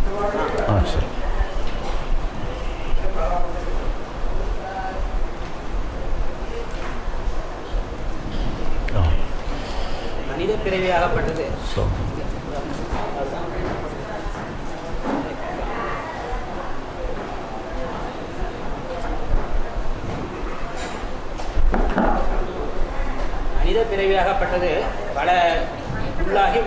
ஆ சரி ஆ மனித பிறவியாகப்பட்டது ஸோ மனித பிறவியாகப்பட்டது பல உள்ளாகி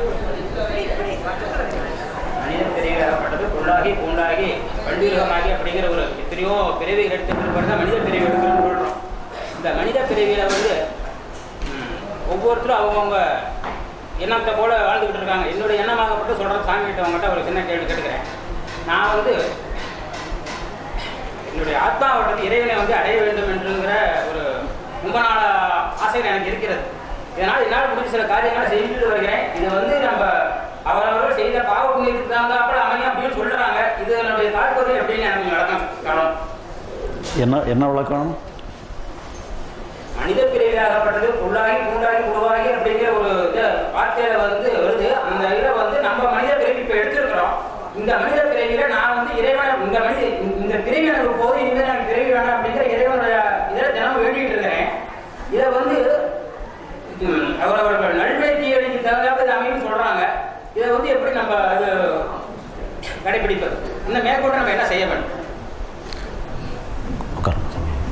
மனித பிறவியாகப்பட்டது உள்ளாகி பூண்டாகி பல்வீரகமாகி அப்படிங்கிற ஒரு எத்தனையோ பிறவிகள் எடுத்த பிற்பாடு தான் மனித பிறவி எடுக்கிறோம்னு சொல்கிறோம் இந்த மனித பிறவியில் வந்து ம், ஒவ்வொருத்தரும் அவங்கவுங்க எண்ணத்தை போல வாழ்ந்துக்கிட்டு இருக்காங்க என்னுடைய எண்ணமாகப்பட்டு சொல்கிறது சாமி கிட்ட அவங்ககிட்ட ஒரு சின்ன கேள்வி கேட்டுக்கிறேன் நான் வந்து என்னுடைய ஆத்மாவட்டத்து இறைவனை வந்து அடைய வேண்டும் என்றுங்கிற ஒரு ரொம்ப நாள ஆசை எனக்கு இருக்கிறது இதனால் என்னால் முடிஞ்ச சில காரியங்களை செஞ்சுட்டு வருகிறேன் இது வந்து நம்ம அவரவர்கள் செய்த பாவ புண்ணியத்துக்கு தகுந்தாப்புல அமையும் அப்படின்னு சொல்றாங்க இது என்னுடைய தாற்பயம் எப்படின்னு எனக்கு நடக்கும் காணும் என்ன என்ன விளக்கணும் மனித பிறவியாகப்பட்டது புல்லாகி பூண்டாகி உருவாகி அப்படிங்கிற ஒரு இது வார்த்தையில வந்து வருது அந்த இதில் வந்து நம்ம மனித பிறவி இப்போ எடுத்திருக்கிறோம் இந்த மனித பிறவியில நான் வந்து இறைவனை இந்த மனித இந்த பிறவி எனக்கு போதும் இனிமேல் எனக்கு பிறவி வேணாம் அப்படிங்கிற இறைவனுடைய இதில் தினமும் வேண்டிட்டு இருக்கிறேன் இதை வந்து ம், அவரவர்கள் நன்மை தீயடிக்கு தகுந்தாப்ப இது அமையும் சொல்றாங்க இதை வந்து எப்படி நம்ம அது கடைபிடிப்பது இந்த மேற்கொண்டு நம்ம என்ன செய்ய வேண்டும் உட்காருங்க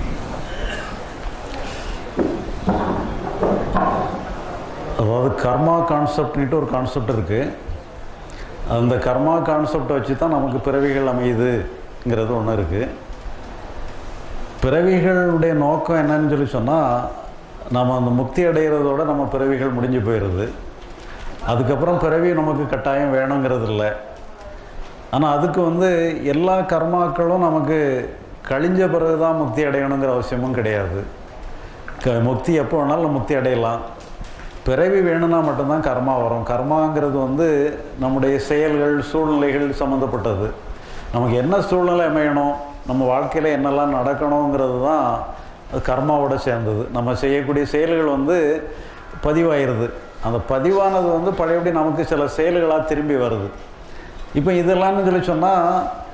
அதாவது கர்மா கான்செப்ட்னுட்டு ஒரு கான்செப்ட் இருக்குது அந்த கர்மா கான்செப்டை வச்சு தான் நமக்கு பிறவிகள் அமையுதுங்கிறது ஒன்று இருக்குது பிறவிகளுடைய நோக்கம் என்னன்னு சொல்லி சொன்னால் நம்ம அந்த முக்தி அடைகிறதோட நம்ம பிறவிகள் முடிஞ்சு போயிடுது அதுக்கப்புறம் பிறவி நமக்கு கட்டாயம் வேணுங்கிறது இல்லை ஆனால் அதுக்கு வந்து எல்லா கர்மாக்களும் நமக்கு கழிஞ்ச பிறகு தான் முக்தி அடையணுங்கிற அவசியமும் கிடையாது க முக்தி எப்போ வேணாலும் முக்தி அடையலாம் பிறவி வேணும்னா மட்டும்தான் கர்மா வரும் கர்மாங்கிறது வந்து நம்முடைய செயல்கள் சூழ்நிலைகள் சம்மந்தப்பட்டது நமக்கு என்ன சூழ்நிலை அமையணும் நம்ம வாழ்க்கையில் என்னெல்லாம் நடக்கணுங்கிறது தான் அது கர்மாவோட சேர்ந்தது நம்ம செய்யக்கூடிய செயல்கள் வந்து பதிவாயிருது அந்த பதிவானது வந்து பழையபடி நமக்கு சில செயல்களாக திரும்பி வருது இப்போ இதெல்லாம்னு சொல்லி சொன்னால்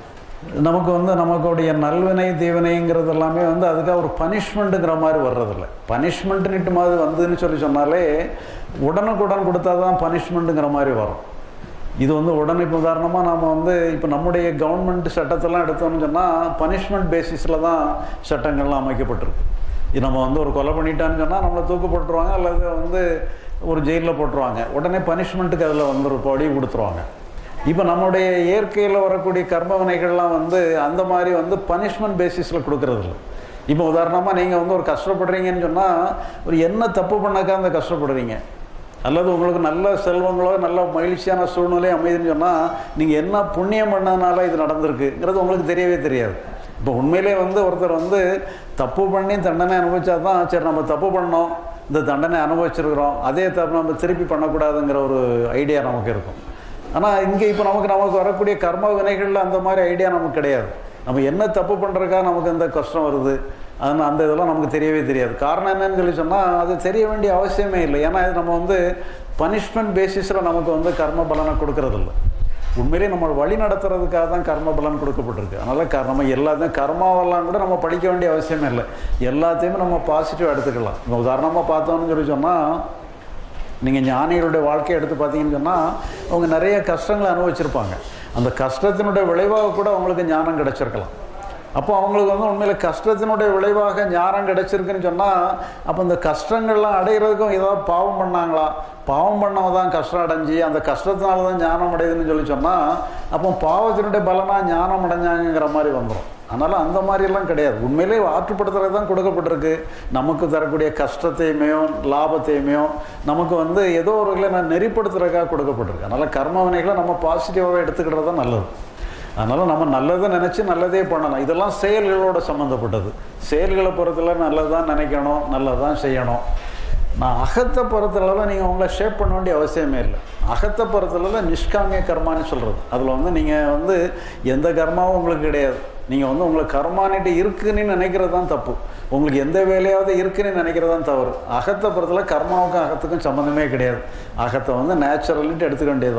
நமக்கு வந்து நமக்குடைய நல்வினை தீவினைங்கிறது எல்லாமே வந்து அதுக்காக ஒரு பனிஷ்மெண்ட்டுங்கிற மாதிரி வர்றதில்ல பனிஷ்மெண்ட்டுன்ட்டு மாதிரி வந்ததுன்னு சொல்லி சொன்னாலே உடனுக்குடன் கொடுத்தா தான் பனிஷ்மெண்ட்டுங்கிற மாதிரி வரும் இது வந்து உடனே இப்போ உதாரணமாக நாம் வந்து இப்போ நம்முடைய கவர்மெண்ட் சட்டத்தெல்லாம் எடுத்தோம்னு சொன்னால் பனிஷ்மெண்ட் பேசிஸில் தான் சட்டங்கள்லாம் அமைக்கப்பட்டிருக்கு இது நம்ம வந்து ஒரு கொலை பண்ணிட்டான்னு சொன்னால் நம்மளை தூக்கு போட்டுருவாங்க அல்லது வந்து ஒரு ஜெயிலில் போட்டுருவாங்க உடனே பனிஷ்மெண்ட்டுக்கு அதில் வந்து ஒரு படி கொடுத்துருவாங்க இப்போ நம்முடைய இயற்கையில் வரக்கூடிய கர்ம வினைகள்லாம் வந்து அந்த மாதிரி வந்து பனிஷ்மெண்ட் பேசிஸில் கொடுக்கறதில்ல இப்போ உதாரணமாக நீங்கள் வந்து ஒரு கஷ்டப்படுறீங்கன்னு சொன்னால் ஒரு என்ன தப்பு பண்ணாக்கா அந்த கஷ்டப்படுறீங்க அல்லது உங்களுக்கு நல்ல செல்வங்களோ நல்ல மகிழ்ச்சியான சூழ்நிலை அமையுதுன்னு சொன்னால் நீங்கள் என்ன புண்ணியம் பண்ணதுனால இது நடந்திருக்குங்கிறது உங்களுக்கு தெரியவே தெரியாது இப்போ உண்மையிலே வந்து ஒருத்தர் வந்து தப்பு பண்ணி தண்டனை அனுபவிச்சா தான் சரி நம்ம தப்பு பண்ணோம் இந்த தண்டனை அனுபவிச்சிருக்கிறோம் அதே தப்பு நம்ம திருப்பி பண்ணக்கூடாதுங்கிற ஒரு ஐடியா நமக்கு இருக்கும் ஆனால் இங்கே இப்போ நமக்கு நமக்கு வரக்கூடிய கர்ம வினைகளில் அந்த மாதிரி ஐடியா நமக்கு கிடையாது நம்ம என்ன தப்பு பண்ணுறக்கா நமக்கு இந்த கஷ்டம் வருது அதனால் அந்த இதெல்லாம் நமக்கு தெரியவே தெரியாது காரணம் என்னன்னு சொல்லி சொன்னால் அது தெரிய வேண்டிய அவசியமே இல்லை ஏன்னா இது நம்ம வந்து பனிஷ்மெண்ட் பேசிஸில் நமக்கு வந்து கர்ம பலனை கொடுக்கறதில்ல உண்மையிலேயே நம்ம வழி நடத்துறதுக்காக தான் கர்ம பலன் கொடுக்கப்பட்டிருக்கு அதனால் க நம்ம எல்லாத்தையும் கர்மாவெல்லாம் கூட நம்ம படிக்க வேண்டிய அவசியமே இல்லை எல்லாத்தையுமே நம்ம பாசிட்டிவாக எடுத்துக்கலாம் இப்போ உதாரணமாக பார்த்தோம்னு சொல்லி சொன்னால் நீங்கள் ஞானிகளுடைய வாழ்க்கையை எடுத்து பார்த்தீங்கன்னு சொன்னால் அவங்க நிறைய கஷ்டங்களை அனுபவிச்சிருப்பாங்க அந்த கஷ்டத்தினுடைய விளைவாக கூட அவங்களுக்கு ஞானம் கிடைச்சிருக்கலாம் அப்போ அவங்களுக்கு வந்து உண்மையில் கஷ்டத்தினுடைய விளைவாக ஞானம் கிடைச்சிருக்குன்னு சொன்னால் அப்போ இந்த கஷ்டங்கள்லாம் அடைகிறதுக்கும் ஏதாவது பாவம் பண்ணாங்களா பாவம் பண்ணவங்க தான் கஷ்டம் அடைஞ்சு அந்த கஷ்டத்தினால தான் ஞானம் அடையுதுன்னு சொல்லி சொன்னால் அப்போ பாவத்தினுடைய பலனாக ஞானம் அடைஞ்சாங்கிற மாதிரி வந்துடும் அதனால் அந்த மாதிரிலாம் கிடையாது உண்மையிலே ஆற்றுப்படுத்துறது தான் கொடுக்கப்பட்டிருக்கு நமக்கு தரக்கூடிய கஷ்டத்தையுமே லாபத்தையுமே நமக்கு வந்து ஏதோ ஒரு வகையில் நான் நெறிப்படுத்துறதுக்காக கொடுக்கப்பட்டிருக்கு அதனால் கர்ம வினைகளை நம்ம பாசிட்டிவாக எடுத்துக்கிறது தான் நல்லது அதனால் நம்ம நல்லதை நினச்சி நல்லதே பண்ணலாம் இதெல்லாம் செயல்களோட சம்மந்தப்பட்டது செயல்களை பொறுத்தல நல்லதான் நினைக்கணும் நல்லதான் செய்யணும் நான் அகத்தை பொறுத்தளவில் நீங்கள் உங்களை ஷேப் பண்ண வேண்டிய அவசியமே இல்லை அகத்தை பொறுத்தளவில் நிஷ்காமிய கர்மான்னு சொல்கிறது அதில் வந்து நீங்கள் வந்து எந்த கர்மாவும் உங்களுக்கு கிடையாது நீங்கள் வந்து உங்களுக்கு கர்மானிட்டு இருக்குன்னு நினைக்கிறது தான் தப்பு உங்களுக்கு எந்த வேலையாவது இருக்குன்னு நினைக்கிறது தான் தவறு அகத்தை பொறுத்தல கர்மாவுக்கும் அகத்துக்கும் சம்மந்தமே கிடையாது அகத்தை வந்து நேச்சுரலிட்டு எடுத்துக்க வேண்டியது தான்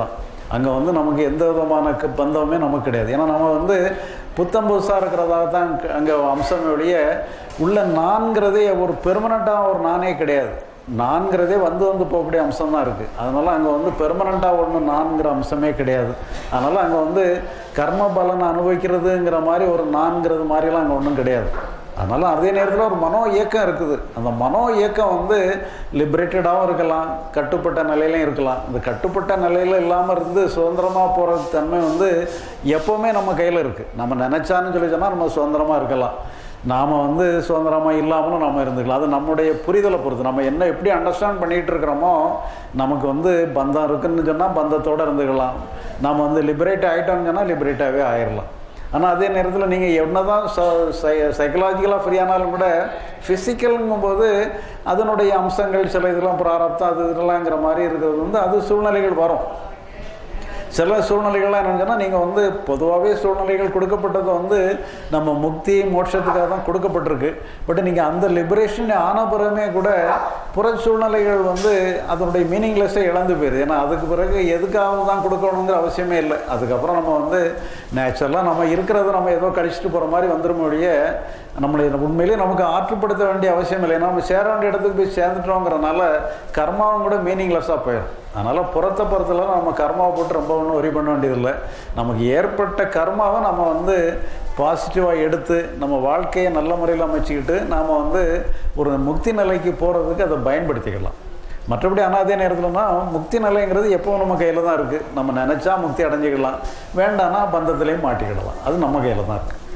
அங்கே வந்து நமக்கு எந்த விதமான க- பந்தமுமே நமக்கு கிடையாது ஏன்னா நம்ம வந்து புத்தம் புதுசாக இருக்கிறதாக தான் அங்கே அம்சமே ஒழிய உள்ள நான்கிறதே ஒரு பெர்மனண்ட்டாக ஒரு நானே கிடையாது நான்கிறதே வந்து வந்து போகக்கூடிய அம்சம் தான் இருக்குது அதனால் அங்கே வந்து பெர்மனண்ட்டாக ஒன்று நான்கிற அம்சமே கிடையாது அதனால் அங்கே வந்து கர்ம பலனை அனுபவிக்கிறதுங்கிற மாதிரி ஒரு நான்கிறது மாதிரிலாம் அங்கே ஒன்றும் கிடையாது அதனால் அதே நேரத்தில் ஒரு மனோ இயக்கம் இருக்குது அந்த மனோ இயக்கம் வந்து லிபரேட்டடாகவும் இருக்கலாம் கட்டுப்பட்ட நிலையிலையும் இருக்கலாம் இந்த கட்டுப்பட்ட நிலையில் இல்லாமல் இருந்து சுதந்திரமாக போகிற தன்மை வந்து எப்போவுமே நம்ம கையில் இருக்குது நம்ம நினச்சான்னு சொல்லி சொன்னால் நம்ம சுதந்திரமாக இருக்கலாம் நாம் வந்து சுதந்திரமாக இல்லாமலும் நம்ம இருந்துக்கலாம் அது நம்முடைய புரிதலை பொறுத்து நம்ம என்ன எப்படி அண்டர்ஸ்டாண்ட் பண்ணிகிட்டு இருக்கிறோமோ நமக்கு வந்து பந்தம் இருக்குன்னு சொன்னால் பந்தத்தோடு இருந்துக்கலாம் நாம் வந்து லிபரேட் ஆகிட்டோம்னு சொன்னால் லிபரேட்டாகவே ஆயிடலாம் ஆனால் அதே நேரத்தில் நீங்கள் என்ன தான் சைக்கலாஜிக்கலாக ஃப்ரீயானாலும் கூட ஃபிசிக்கலுங்கும் போது அதனுடைய அம்சங்கள் சில இதெல்லாம் பிராரப்தம் அது இதெல்லாங்கிற மாதிரி இருக்கிறது வந்து அது சூழ்நிலைகள் வரும் சில சூழ்நிலைகள்லாம் என்னன்னு சொன்னால் நீங்கள் வந்து பொதுவாகவே சூழ்நிலைகள் கொடுக்கப்பட்டது வந்து நம்ம முக்தி மோட்சத்துக்காக தான் கொடுக்கப்பட்டிருக்கு பட் நீங்கள் அந்த லிபரேஷன் ஆன பிறகுமே கூட புற சூழ்நிலைகள் வந்து அதனுடைய மீனிங்லெஸ்ஸை இழந்து போயிடுது ஏன்னா அதுக்கு பிறகு எதுக்காக தான் கொடுக்கணுங்கிற அவசியமே இல்லை அதுக்கப்புறம் நம்ம வந்து நேச்சுரலாக நம்ம இருக்கிறத நம்ம ஏதோ கழிச்சிட்டு போகிற மாதிரி வந்துடும் ஒழிய நம்மளை உண்மையிலேயே நமக்கு ஆற்றுப்படுத்த வேண்டிய அவசியம் இல்லை ஏன்னா நம்ம சேர வேண்டிய இடத்துக்கு போய் சேர்ந்துட்டோங்கிறனால கர்மாவும் கூட மீனிங்லெஸ்ஸாக போயிடும் அதனால் புறத்தை பொறுத்தளவு நம்ம கர்மாவை போட்டு ரொம்ப ஒன்றும் ஒரி பண்ண வேண்டியதில்லை நமக்கு ஏற்பட்ட கர்மாவை நம்ம வந்து பாசிட்டிவாக எடுத்து நம்ம வாழ்க்கையை நல்ல முறையில் அமைச்சிக்கிட்டு நாம் வந்து ஒரு முக்தி நிலைக்கு போகிறதுக்கு அதை பயன்படுத்திக்கலாம் மற்றபடி ஆனால் அதே நேரத்தில்னா முக்தி நிலைங்கிறது எப்பவும் நம்ம கையில் தான் இருக்குது நம்ம நினச்சா முக்தி அடைஞ்சிக்கலாம் வேண்டாம்னா பந்தத்துலேயும் மாட்டிக்கிடலாம் அது நம்ம கையில் தான் இருக்குது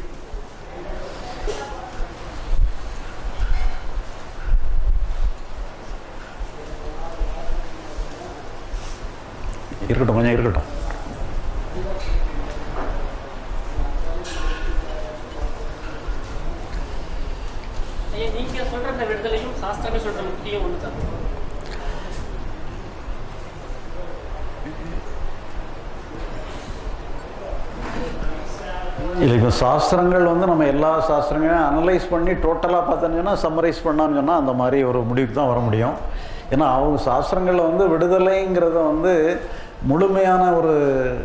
இருக்கட்டும் கொஞ்சம் இருக்கட்டும் ஐயா நீங்க சொல்ற இந்த விடுதலையும் சாஸ்திரங்கள் சொல்ற முக்தியும் ஒன்று தான் இல்லை இப்போ சாஸ்திரங்கள் வந்து நம்ம எல்லா சாஸ்திரங்களையும் அனலைஸ் பண்ணி டோட்டலாக பார்த்தோன்னா சம்மரைஸ் பண்ணான்னு சொன்னால் அந்த மாதிரி ஒரு முடிவுக்கு தான் வர முடியும் ஏன்னா அவங்க சாஸ்திரங்களில் வந்து விடுதலைங்கிறத வந்து முழுமையான ஒரு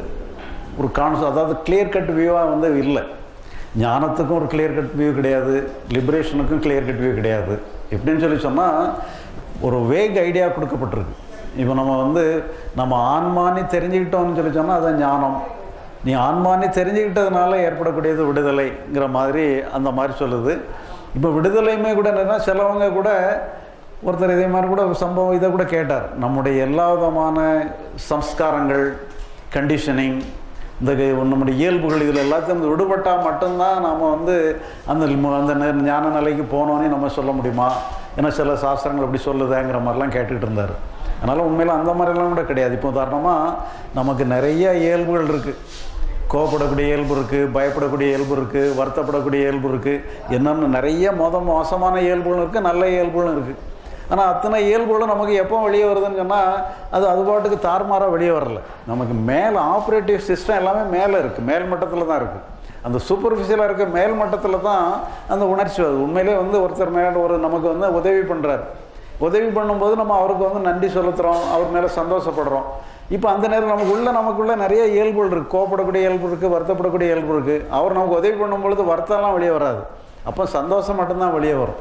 ஒரு கான்செப்ட் அதாவது கிளியர் கட் வியூவாக வந்து இல்லை ஞானத்துக்கும் ஒரு கிளியர் கட் வியூ கிடையாது லிபரேஷனுக்கும் கிளியர் கட் வியூ கிடையாது எப்படின்னு சொல்லி சொன்னால் ஒரு வேக் ஐடியா கொடுக்கப்பட்டிருக்கு இப்போ நம்ம வந்து நம்ம ஆன்மானி தெரிஞ்சுக்கிட்டோம்னு சொல்லி சொன்னால் அது ஞானம் நீ ஆன்மானி தெரிஞ்சுக்கிட்டதுனால ஏற்படக்கூடியது விடுதலைங்கிற மாதிரி அந்த மாதிரி சொல்லுது இப்போ விடுதலையுமே கூட என்னன்னா சிலவங்க கூட ஒருத்தர் இதே மாதிரி கூட ஒரு சம்பவம் இதை கூட கேட்டார் நம்முடைய எல்லா விதமான சம்ஸ்காரங்கள் கண்டிஷனிங் இந்த க- நம்முடைய இயல்புகள் இதில் எல்லாத்தையும் வந்து விடுபட்டால் மட்டும்தான் நாம் வந்து அந்த மு- அந்த ந- ஞான நிலைக்கு போனோன்னே நம்ம சொல்ல முடியுமா ஏன்னா சில சாஸ்திரங்கள் அப்படி சொல்லுதேங்கிற மாதிரிலாம் கேட்டுக்கிட்டு இருந்தார் அதனால் உண்மையில் அந்த மாதிரிலாம் கூட கிடையாது இப்போ உதாரணமாக நமக்கு நிறைய இயல்புகள் இருக்குது கோவப்படக்கூடிய இயல்பு இருக்குது பயப்படக்கூடிய இயல்பு இருக்குது வருத்தப்படக்கூடிய இயல்பு இருக்குது என்னென்னு நிறைய மொத மோசமான இயல்புகளும் இருக்குது நல்ல இயல்புகளும் இருக்குது ஆனால் அத்தனை இயல்புகளும் நமக்கு எப்போ வெளியே வருதுன்னு சொன்னால் அது அது பாட்டுக்கு தாறுமாறாக வெளியே வரல நமக்கு மேலே ஆப்ரேட்டிவ் சிஸ்டம் எல்லாமே மேலே இருக்குது மேல் மட்டத்தில் தான் இருக்குது அந்த சூப்பர்ஃபிஷியலாக இருக்க மேல் மட்டத்தில் தான் அந்த உணர்ச்சி வருது உண்மையிலே வந்து ஒருத்தர் மேலே ஒரு நமக்கு வந்து உதவி பண்ணுறாரு உதவி பண்ணும்போது நம்ம அவருக்கு வந்து நன்றி செலுத்துகிறோம் அவர் மேலே சந்தோஷப்படுறோம் இப்போ அந்த நேரம் நமக்கு உள்ள நமக்குள்ள நிறைய இயல்புகள் இருக்குது கோவப்படக்கூடிய இயல்பு இருக்குது வருத்தப்படக்கூடிய இயல்பு இருக்குது அவர் நமக்கு உதவி பண்ணும் பொழுது வருத்தம்லாம் வெளியே வராது அப்போ சந்தோஷம் மட்டும்தான் வெளியே வரும்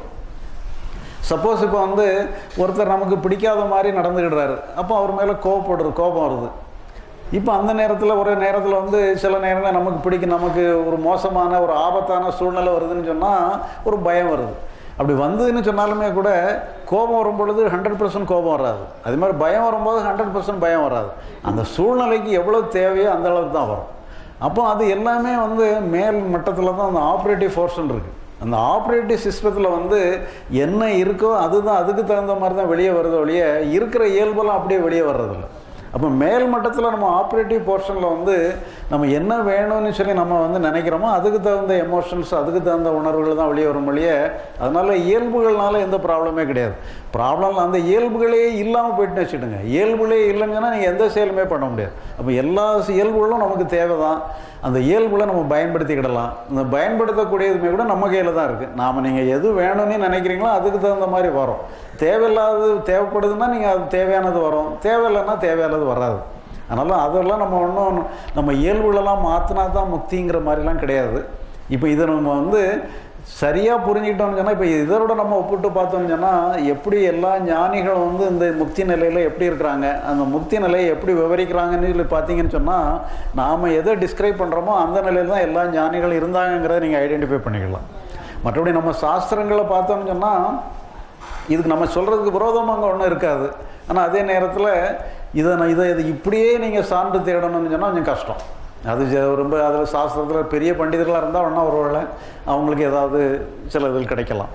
சப்போஸ் இப்போ வந்து ஒருத்தர் நமக்கு பிடிக்காத மாதிரி நடந்துக்கிடுறாரு அப்போ அவர் மேலே கோவப்படுறது கோபம் வருது இப்போ அந்த நேரத்தில் ஒரு நேரத்தில் வந்து சில நேரங்கள் நமக்கு பிடிக்கும் நமக்கு ஒரு மோசமான ஒரு ஆபத்தான சூழ்நிலை வருதுன்னு சொன்னால் ஒரு பயம் வருது அப்படி வந்ததுன்னு சொன்னாலுமே கூட கோபம் வரும் பொழுது ஹண்ட்ரட் பர்சன்ட் கோபம் வராது அதே மாதிரி பயம் வரும்போது ஹண்ட்ரட் பர்சன்ட் பயம் வராது அந்த சூழ்நிலைக்கு எவ்வளோ தேவையோ அந்த அளவுக்கு தான் வரும் அப்போ அது எல்லாமே வந்து மேல் மட்டத்தில் தான் அந்த ஆப்ரேட்டிவ் ஃபோர்ஸ்ன்னு இருக்குது அந்த ஆப்ரேட்டிவ் சிஸ்டத்தில் வந்து என்ன இருக்கோ அதுதான் அதுக்கு தகுந்த மாதிரி தான் வெளியே வருது ஒழிய இருக்கிற இயல்பெல்லாம் அப்படியே வெளியே வர்றதில்ல அப்போ மேல் மட்டத்தில் நம்ம ஆப்ரேட்டிவ் போர்ஷனில் வந்து நம்ம என்ன வேணும்னு சொல்லி நம்ம வந்து நினைக்கிறோமோ அதுக்கு தகுந்த எமோஷன்ஸ் அதுக்கு தகுந்த உணர்வுகள் தான் வெளியே வரும் ஒழிய அதனால் இயல்புகள்னால எந்த ப்ராப்ளமே கிடையாது ப்ராப்ளம் அந்த இயல்புகளே இல்லாமல் போயிட்டுன்னு வச்சுடுங்க இயல்புகளே இல்லைன்னு சொன்னால் நீங்கள் எந்த செயலுமே பண்ண முடியாது அப்போ எல்லா இயல்புகளும் நமக்கு தேவை தான் அந்த இயல்புகளை நம்ம பயன்படுத்திக்கிடலாம் இந்த பயன்படுத்தக்கூடியதுமே கூட நம்ம கையில் தான் இருக்குது நாம் நீங்கள் எது வேணும்னு நினைக்கிறீங்களோ அதுக்கு தகுந்த மாதிரி வரும் தேவையில்லாதது தேவைப்படுதுன்னா நீங்கள் அது தேவையானது வரும் தேவையில்லைன்னா தேவையில்லாதது வராது அதனால் அதெல்லாம் நம்ம ஒன்றும் நம்ம இயல்புகளெல்லாம் மாற்றினா தான் முக்திங்கிற மாதிரிலாம் கிடையாது இப்போ இதை நம்ம வந்து சரியாக புரிஞ்சுக்கிட்டோம்னு சொன்னால் இப்போ இதோட நம்ம ஒப்பிட்டு பார்த்தோம்னு சொன்னால் எப்படி எல்லா ஞானிகளும் வந்து இந்த முக்தி நிலையில் எப்படி இருக்கிறாங்க அந்த முக்தி நிலையை எப்படி விவரிக்கிறாங்கன்னு சொல்லி பார்த்தீங்கன்னு சொன்னால் நாம் எதை டிஸ்கிரைப் பண்ணுறோமோ அந்த நிலையில் தான் எல்லா ஞானிகளும் இருந்தாங்கங்கிறத நீங்கள் ஐடென்டிஃபை பண்ணிக்கலாம் மற்றபடி நம்ம சாஸ்திரங்களை பார்த்தோம்னு சொன்னால் இதுக்கு நம்ம சொல்கிறதுக்கு விரோதமாக அங்கே ஒன்றும் இருக்காது ஆனால் அதே நேரத்தில் இதை நான் இதை இது இப்படியே நீங்கள் சான்று தேடணும்னு சொன்னால் கொஞ்சம் கஷ்டம் அது ஜ- ரொம்ப அதில் சாஸ்திரத்தில் பெரிய பண்டிதர்களாக இருந்தால் ஒன்றா ஒருவேளை அவங்களுக்கு ஏதாவது சில இதில் கிடைக்கலாம்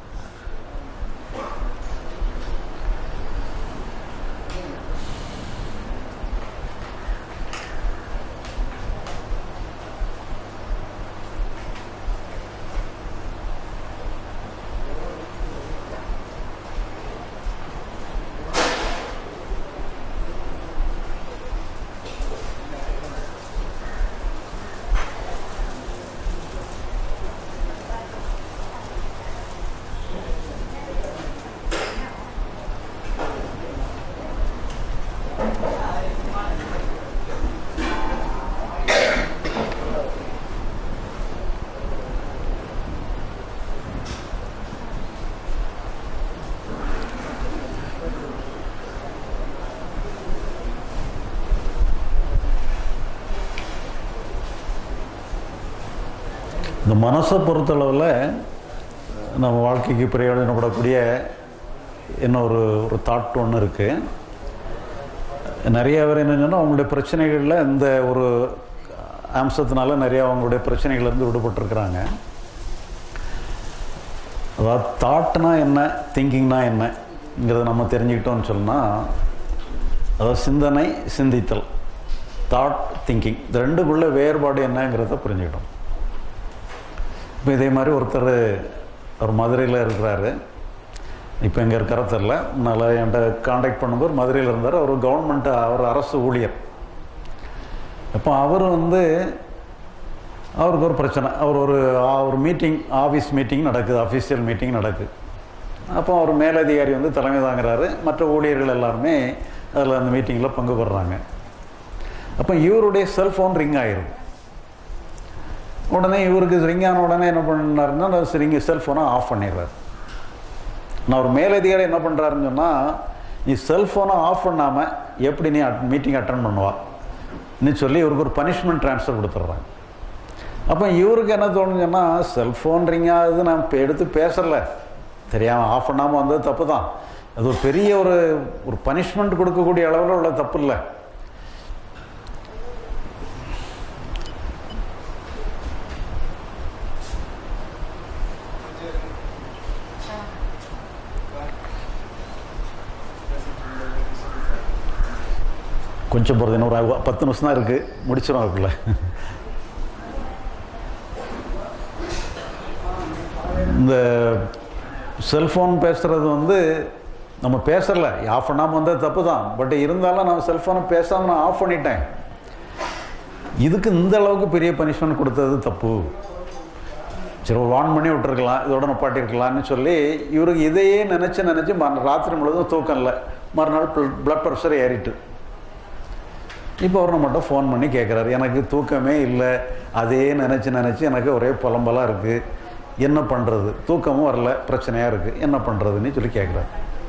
இந்த மனசை பொறுத்தளவில் நம்ம வாழ்க்கைக்கு பிரயோஜனப்படக்கூடிய இன்னொரு ஒரு தாட் ஒன்று இருக்குது நிறைய பேர் என்னென்னா அவங்களுடைய பிரச்சனைகளில் இந்த ஒரு அம்சத்தினால நிறைய அவங்களுடைய பிரச்சனைகள்லேருந்து விடுபட்டிருக்கிறாங்க அதாவது தாட்னா என்ன திங்கிங்னா என்னங்கிறத நம்ம தெரிஞ்சுக்கிட்டோம்னு சொன்னால் அதாவது சிந்தனை சிந்தித்தல் தாட் திங்கிங் இந்த ரெண்டுக்குள்ள வேறுபாடு என்னங்கிறத புரிஞ்சுக்கிட்டோம் இப்போ இதே மாதிரி ஒருத்தர் அவர் மதுரையில் இருக்கிறாரு இப்போ எங்கே இருக்கிற தெரில முன்னால் என்கிட்ட காண்டாக்ட் பண்ணும்போது மதுரையில் இருந்தார் அவர் கவர்மெண்ட் அவர் அரசு ஊழியர் அப்போ அவர் வந்து அவருக்கு ஒரு பிரச்சனை அவர் ஒரு ஆ- ஒரு மீட்டிங் ஆஃபீஸ் மீட்டிங் நடக்குது அஃபீஷியல் மீட்டிங் நடக்குது அப்போ அவர் மேலதிகாரி வந்து தலைமை தாங்குறாரு மற்ற ஊழியர்கள் எல்லாருமே அதில் அந்த மீட்டிங்கில் பங்கு பெறுறாங்க அப்போ இவருடைய செல்ஃபோன் ரிங் ஆயிரும் உடனே இவருக்கு ரிங் ஆன உடனே என்ன பண்ணாருன்னா ரிங் செல்ஃபோனை ஆஃப் பண்ணிடுறாரு நான் ஒரு மேலதிகாரி என்ன பண்ணுறாருன்னு சொன்னால் நீ செல்ஃபோனை ஆஃப் பண்ணாமல் எப்படி நீ மீட்டிங் அட்டன் பண்ணுவா ன்னு சொல்லி இவருக்கு ஒரு பனிஷ்மெண்ட் ட்ரான்ஸ்ஃபர் கொடுத்துட்றாங்க அப்போ இவருக்கு என்ன தோணுங்கன்னா செல்ஃபோன் ரிங் ஆகுது நான் இப்போ எடுத்து பேசலை தெரியாமல் ஆஃப் பண்ணாமல் வந்தது தப்பு தான் அது ஒரு பெரிய ஒரு ஒரு பனிஷ்மெண்ட் கொடுக்கக்கூடிய அளவில் உள்ள தப்பு இல்லை கொஞ்சம் போகிறது இன்னும் ஒரு ஐ- பத்து நிமிஷம் தான் இருக்குது முடிச்சிடும் அதுக்குள்ள இந்த செல்ஃபோன் பேசுகிறது வந்து நம்ம பேசலை ஆஃப் பண்ணாமல் வந்தது தப்பு தான் பட் இருந்தாலும் நான் செல்ஃபோனை பேசாமல் நான் ஆஃப் பண்ணிட்டேன் இதுக்கு இந்த அளவுக்கு பெரிய பனிஷ்மெண்ட் கொடுத்தது தப்பு சரி ஒரு வான் பண்ணி விட்டுருக்கலாம் இதோட நிப்பாட்டிருக்கலாம்னு சொல்லி இவருக்கு இதையே நினச்சி நினச்சி மறு ராத்திரி முழுவதும் தூக்கம் இல்லை மறுநாள் ப்ளட் ப்ரெஷர் ஏறிட்டு இப்போ அவர் நம்மகிட்ட ஃபோன் பண்ணி கேட்குறாரு எனக்கு தூக்கமே இல்லை அதே நினச்சி நினச்சி எனக்கு ஒரே புலம்பலாக இருக்குது என்ன பண்ணுறது தூக்கமும் வரல பிரச்சனையாக இருக்குது என்ன பண்ணுறதுன்னு சொல்லி கேட்குறாரு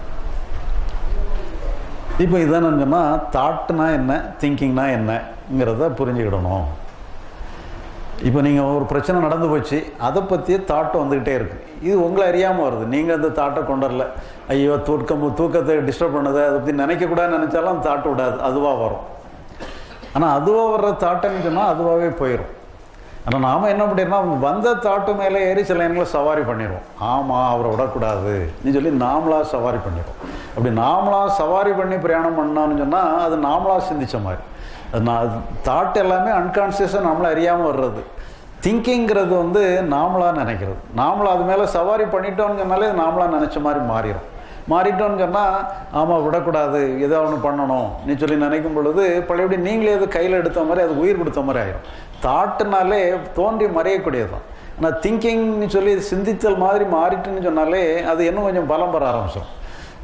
இப்போ இதான் சொன்னால் தாட்னா என்ன திங்கிங்னா என்னங்கிறத புரிஞ்சுக்கிடணும் இப்போ நீங்கள் ஒரு பிரச்சனை நடந்து போச்சு அதை பற்றியே தாட்டு வந்துக்கிட்டே இருக்குது இது உங்களை அறியாமல் வருது நீங்கள் அந்த தாட்டை கொண்டு வரல ஐயோ தூக்கம் தூக்கத்தை டிஸ்டர்ப் பண்ணதை அதை பற்றி நினைக்கக்கூடாதுன்னு நினச்சாலும் அந்த தாட்டு விடாது அதுவாக வரும் ஆனால் அதுவாக வர்ற தாட்டுன்னு சொன்னால் அதுவாகவே போயிடும் ஆனால் நாம் என்ன பண்ணிடுறோம் அவங்க வந்த தாட்டு மேலே ஏறி சில நேரங்களில் சவாரி பண்ணிடுவோம் ஆமாம் அவரை விடக்கூடாது நீ சொல்லி நாமளாக சவாரி பண்ணிடுவோம் அப்படி நாமளாக சவாரி பண்ணி பிரயாணம் பண்ணோம்னு சொன்னால் அது நாமளாக சிந்திச்ச மாதிரி அது நான் தாட் எல்லாமே அன்கான்சியஸாக நம்மளை அறியாமல் வர்றது திங்கிங்கிறது வந்து நாமளாக நினைக்கிறது நாமளாக அது மேலே சவாரி பண்ணிட்டோம்னு சொன்னாலே அது நாமளாக நினச்ச மாதிரி மாறிடும் மாறிட்டோம்னு சொன்னால் ஆமாம் விடக்கூடாது ஏதோ ஒன்று பண்ணணும் நீ சொல்லி நினைக்கும் பொழுது பழையபடி நீங்களே அது கையில் எடுத்த மாதிரி அது உயிர் கொடுத்த மாதிரி ஆயிரும் தாட்டுனாலே தோன்றி மறையக்கூடியது தான் ஆனால் திங்கிங்னு சொல்லி சிந்தித்தல் மாதிரி மாறிட்டுன்னு சொன்னாலே அது இன்னும் கொஞ்சம் பலம் பெற ஆரம்பிச்சிடும்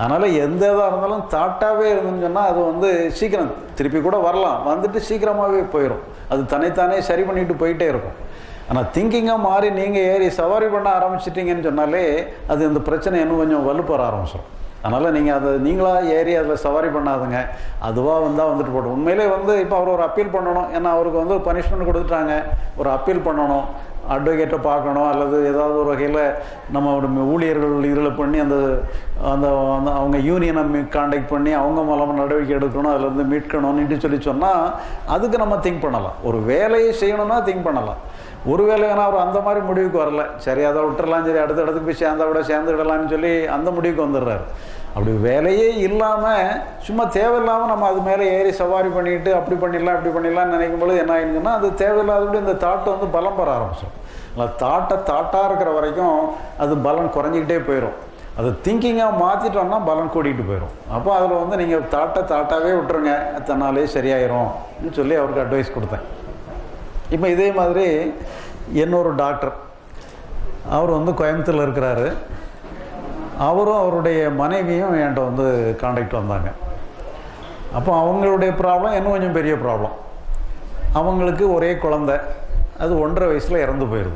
அதனால் எந்த இதாக இருந்தாலும் தாட்டாகவே இருந்துன்னு சொன்னால் அது வந்து சீக்கிரம் திருப்பி கூட வரலாம் வந்துட்டு சீக்கிரமாகவே போயிடும் அது தன்னைத்தானே சரி பண்ணிட்டு போயிட்டே இருக்கும் ஆனால் திங்கிங்காக மாறி நீங்கள் ஏறி சவாரி பண்ண ஆரம்பிச்சிட்டிங்கன்னு சொன்னாலே அது இந்த பிரச்சனை இன்னும் கொஞ்சம் வலுப்பெற ஆரம்பிச்சிடும் அதனால் நீங்கள் அதை நீங்களாக ஏறி அதில் சவாரி பண்ணாதுங்க அதுவாக வந்தால் வந்துட்டு போடும் உண்மையிலே வந்து இப்போ அவர் ஒரு அப்பீல் பண்ணணும் ஏன்னா அவருக்கு வந்து பனிஷ்மெண்ட் கொடுத்துட்டாங்க ஒரு அப்பீல் பண்ணணும் அட்வொகேட்டை பார்க்கணும் அல்லது ஏதாவது ஒரு வகையில் நம்ம ஒரு ஊழியர்கள் இதில் பண்ணி அந்த அந்த அந்த அவங்க யூனியனை காண்டாக்ட் பண்ணி அவங்க மூலமாக நடவடிக்கை எடுக்கணும் அதுலேருந்து மீட்கணும்னு சொல்லி சொன்னால் அதுக்கு நம்ம திங்க் பண்ணலாம் ஒரு வேலையை செய்யணும்னா திங்க் பண்ணலாம் ஒரு வேலையான அவர் அந்த மாதிரி முடிவுக்கு வரல சரி அதை விட்டுறலாம் சரி அடுத்த இடத்துக்கு போய் சேர்ந்தா விட சேர்ந்துடலாம்னு சொல்லி அந்த முடிவுக்கு வந்துடுறாரு அப்படி வேலையே இல்லாமல் சும்மா தேவையில்லாமல் நம்ம அது மேலே ஏறி சவாரி பண்ணிட்டு அப்படி பண்ணிடலாம் இப்படி பண்ணிடலாம்னு நினைக்கும் பொழுது என்ன ஆயிடுச்சுன்னா அது தேவையில்லாதபடி இந்த தாட்டை வந்து பலம் பெற ஆரம்பிச்சிடும் அந்த தாட்டை தாட்டாக இருக்கிற வரைக்கும் அது பலம் குறைஞ்சிக்கிட்டே போயிடும் அது திங்கிங்காக மாற்றிட்டோம்னா பலம் கூட்டிகிட்டு போயிடும் அப்போ அதில் வந்து நீங்கள் தாட்டை தாட்டாகவே விட்டுருங்க தன்னாலே சரியாயிரும் சொல்லி அவருக்கு அட்வைஸ் கொடுத்தேன் இப்போ இதே மாதிரி இன்னொரு டாக்டர் அவர் வந்து கோயம்புத்தூரில் இருக்கிறாரு அவரும் அவருடைய மனைவியும் என்கிட்ட வந்து காண்டாக்ட் வந்தாங்க அப்போ அவங்களுடைய ப்ராப்ளம் இன்னும் கொஞ்சம் பெரிய ப்ராப்ளம் அவங்களுக்கு ஒரே குழந்தை அது ஒன்றரை வயசில் இறந்து போயிடுது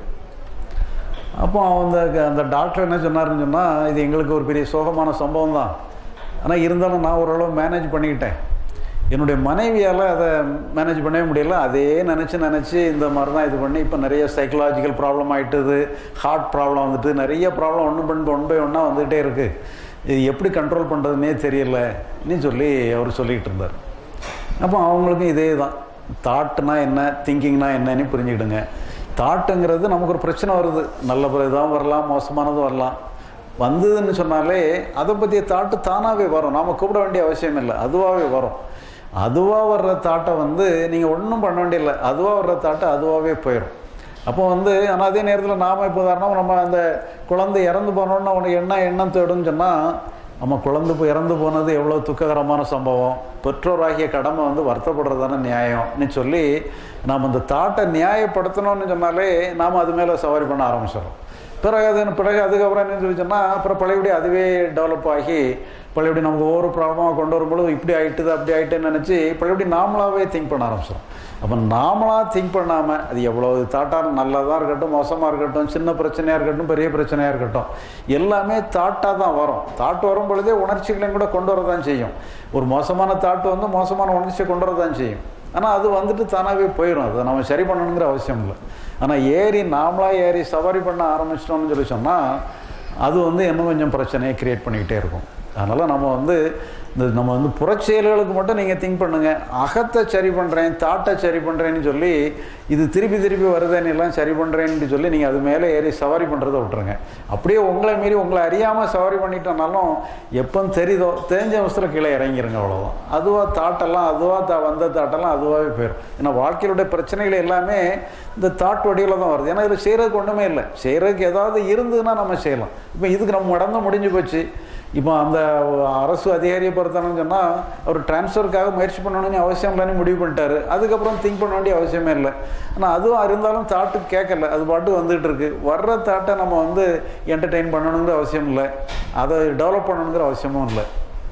அப்போ அந்த அந்த டாக்டர் என்ன சொன்னாருன்னு சொன்னால் இது எங்களுக்கு ஒரு பெரிய சோகமான சம்பவம் தான் ஆனால் இருந்தாலும் நான் ஓரளவு மேனேஜ் பண்ணிக்கிட்டேன் என்னுடைய மனைவியால் அதை மேனேஜ் பண்ணவே முடியல அதே நினச்சி நினச்சி இந்த மாதிரி தான் இது பண்ணி இப்போ நிறைய சைக்கலாஜிக்கல் ப்ராப்ளம் ஆகிட்டுது ஹார்ட் ப்ராப்ளம் வந்துட்டு நிறைய ப்ராப்ளம் ஒன்று பண்ணி ஒன் பை ஒன்றா வந்துகிட்டே இருக்குது இது எப்படி கண்ட்ரோல் பண்ணுறதுனே தெரியலன்னு சொல்லி அவர் சொல்லிகிட்டு இருந்தார் அப்போ அவங்களுக்கும் இதே தான் தாட்னா என்ன திங்கிங்னா என்னன்னு புரிஞ்சுக்கிடுங்க தாட்டுங்கிறது நமக்கு ஒரு பிரச்சனை வருது நல்ல இதாக வரலாம் மோசமானதும் வரலாம் வந்ததுன்னு சொன்னாலே அதை பற்றிய தாட்டு தானாகவே வரும் நாம் கூப்பிட வேண்டிய அவசியம் இல்லை அதுவாகவே வரும் அதுவாக வர்ற தாட்டை வந்து நீங்கள் ஒன்றும் பண்ண வேண்டியதில்லை அதுவாக வர்ற தாட்டை அதுவாகவே போயிடும் அப்போ வந்து ஆனால் அதே நேரத்தில் நாம் இப்போ உதாரணம் நம்ம அந்த குழந்தை இறந்து போனோன்னு அவனுக்கு என்ன எண்ணம் தேடும்னு சொன்னால் நம்ம குழந்தை போய் இறந்து போனது எவ்வளோ துக்ககரமான சம்பவம் பெற்றோராகிய கடமை வந்து வருத்தப்படுறதான நியாயம்னு சொல்லி நாம் அந்த தாட்டை நியாயப்படுத்தணும்னு சொன்னாலே நாம் அது மேலே சவாரி பண்ண ஆரம்பிச்சிடறோம் பிறகு அது பிறகு அதுக்கப்புறம் என்ன சொல்லி சொன்னால் அப்புறம் பழையபடி அதுவே டெவலப் ஆகி பழையபடி நமக்கு ஒவ்வொரு ப்ராப்ளமாக கொண்டு வரும்பொழுது இப்படி ஆயிட்டுது அப்படி ஆயிட்டுன்னு நினச்சி பழையபடி நாமளாகவே திங்க் பண்ண ஆரம்பிச்சிடும் அப்போ நாமளாக திங்க் பண்ணாமல் அது எவ்வளோ தாட்டாக நல்லதாக இருக்கட்டும் மோசமாக இருக்கட்டும் சின்ன பிரச்சனையாக இருக்கட்டும் பெரிய பிரச்சனையாக இருக்கட்டும் எல்லாமே தாட்டாக தான் வரும் தாட்டு வரும் பொழுதே உணர்ச்சிகளையும் கூட கொண்டு வரதான் செய்யும் ஒரு மோசமான தாட்டு வந்து மோசமான உணர்ச்சியை கொண்டு வரதான் செய்யும் ஆனால் அது வந்துட்டு தானாகவே போயிடும் அதை நம்ம சரி பண்ணணுங்கிற அவசியம் இல்லை ஆனால் ஏறி நாமளாக ஏறி சவாரி பண்ண ஆரம்பிச்சிட்டோம்னு சொல்லி சொன்னால் அது வந்து இன்னும் கொஞ்சம் பிரச்சனையை க்ரியேட் பண்ணிக்கிட்டே இருக்கும் அதனால் நம்ம வந்து இந்த நம்ம வந்து புறச்செயல்களுக்கு மட்டும் நீங்கள் திங்க் பண்ணுங்கள் அகத்தை சரி பண்ணுறேன் தாட்டை சரி பண்ணுறேன்னு சொல்லி இது திருப்பி திருப்பி வருதேன்னு எல்லாம் சரி பண்ணுறேன்னு சொல்லி நீங்கள் அது மேலே ஏறி சவாரி பண்ணுறதை விட்டுருங்க அப்படியே உங்களை மீறி உங்களை அறியாமல் சவாரி பண்ணிட்டோம்னாலும் எப்போ தெரியுதோ தெரிஞ்ச அவசரம் கீழே இறங்கிருங்க அவ்வளோதான் அதுவாக தாட்டெல்லாம் அதுவாக தா வந்த தாட்டெல்லாம் அதுவாகவே போயிடும் ஏன்னா வாழ்க்கையிலுடைய பிரச்சனைகள் எல்லாமே இந்த தாட் வடிவில் தான் வருது ஏன்னா இதில் செய்கிறதுக்கு ஒன்றுமே இல்லை செய்கிறதுக்கு ஏதாவது இருந்ததுன்னா நம்ம செய்யலாம் இப்போ இதுக்கு நம்ம உடம்பு முடிஞ்சு போச்சு இப்போ அந்த அரசு அதிகாரியை பொறுத்தவன்னு சொன்னால் அவர் டிரான்ஸ்ஃபருக்காக முயற்சி பண்ணணும்னு அவசியம் இல்லைன்னு முடிவு பண்ணிட்டாரு அதுக்கப்புறம் திங்க் பண்ண வேண்டிய அவசியமே இல்லை ஆனால் அதுவும் இருந்தாலும் தாட்டு கேட்கல அது பாட்டு வந்துகிட்டு இருக்கு வர்ற தாட்டை நம்ம வந்து என்டர்டெயின் பண்ணணுங்கிற அவசியம் இல்லை அதை டெவலப் பண்ணணுங்கிற அவசியமும் இல்லை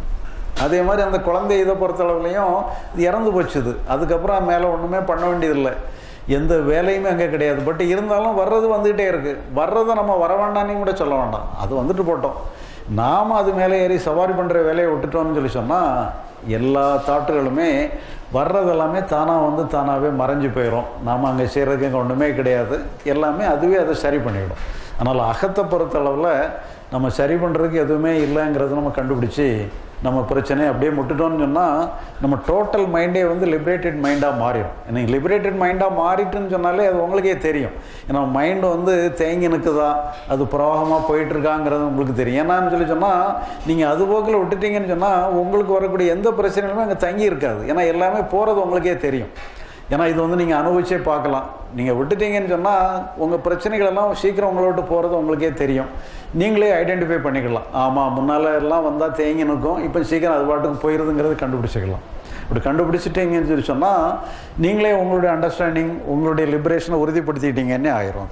அதே மாதிரி அந்த குழந்தை இதை பொறுத்தளவுலையும் இது இறந்து போச்சுது அதுக்கப்புறம் மேலே ஒன்றுமே பண்ண வேண்டியதில்லை எந்த வேலையுமே அங்கே கிடையாது பட் இருந்தாலும் வர்றது வந்துகிட்டே இருக்குது வர்றதை நம்ம வர வேண்டான்னு கூட சொல்ல வேண்டாம் அது வந்துட்டு போட்டோம் நாம் அது மேலே ஏறி சவாரி பண்ணுற வேலையை விட்டுட்டோம்னு சொல்லி சொன்னால் எல்லா தாட்டுகளுமே வர்றதெல்லாமே தானாக வந்து தானாகவே மறைஞ்சு போயிடும் நாம் அங்கே செய்கிறதுக்கு அங்கே ஒன்றுமே கிடையாது எல்லாமே அதுவே அதை சரி பண்ணிவிடும் அதனால் அகத்தை பொறுத்தளவில் நம்ம சரி பண்ணுறதுக்கு எதுவுமே இல்லைங்கிறத நம்ம கண்டுபிடிச்சி நம்ம பிரச்சனையை அப்படியே முட்டுட்டோம்னு சொன்னால் நம்ம டோட்டல் மைண்டே வந்து லிபரேட்டட் மைண்டாக மாறிடும் எனக்கு லிபரேட்டட் மைண்டாக மாறிட்டுன்னு சொன்னாலே அது உங்களுக்கே தெரியும் ஏன்னா மைண்டு வந்து தேங்கி நிற்குதா அது பிரவாகமாக போயிட்டுருக்காங்கிறது உங்களுக்கு தெரியும் ஏன்னான்னு சொல்லி சொன்னால் நீங்கள் அது போக்கில் விட்டுட்டீங்கன்னு சொன்னால் உங்களுக்கு வரக்கூடிய எந்த பிரச்சனைகளுமே அங்கே தங்கி இருக்காது ஏன்னா எல்லாமே போகிறது உங்களுக்கே தெரியும் ஏன்னா இது வந்து நீங்கள் அனுபவிச்சே பார்க்கலாம் நீங்கள் விட்டுட்டீங்கன்னு சொன்னால் உங்கள் பிரச்சனைகள் எல்லாம் சீக்கிரம் உங்களை விட்டு போகிறது உங்களுக்கே தெரியும் நீங்களே ஐடென்டிஃபை பண்ணிக்கலாம் ஆமாம் முன்னால் எல்லாம் வந்தால் தேங்கி நிற்கும் இப்போ சீக்கிரம் அது பாட்டுக்கு போயிடுதுங்கிறது கண்டுபிடிச்சிக்கலாம் இப்படி கண்டுபிடிச்சிட்டீங்கன்னு சொல்லி சொன்னால் நீங்களே உங்களுடைய அண்டர்ஸ்டாண்டிங் உங்களுடைய லிபரேஷனை உறுதிப்படுத்திட்டீங்கன்னே ஆயிரும்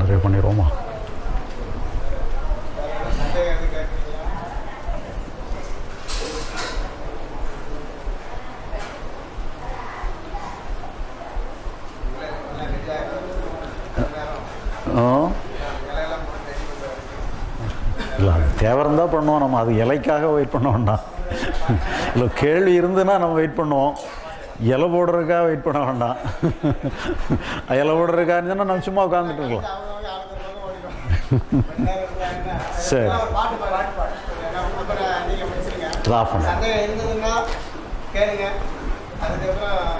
நிறைவு பண்ணிடுவோமா ஆ இல்லை அது தேவை இருந்தால் பண்ணுவோம் நம்ம அது இலைக்காக வெயிட் பண்ண வேண்டாம் இல்லை கேள்வி இருந்துன்னா நம்ம வெயிட் பண்ணுவோம் இலை போடுறதுக்காக வெயிட் பண்ண வேண்டாம் இலை போடுறதுக்காக இருந்துன்னா நம்ம சும்மா உட்காந்துட்டு இருக்கலாம் சரி பாட்டு பாட்டு பாட்டு அப்புறம் நீங்க முடிச்சிருங்க இது ஆஃப் பண்ணு சந்தேகம் இருந்ததுன்னா கேளுங்க அதுக்கப்புறம்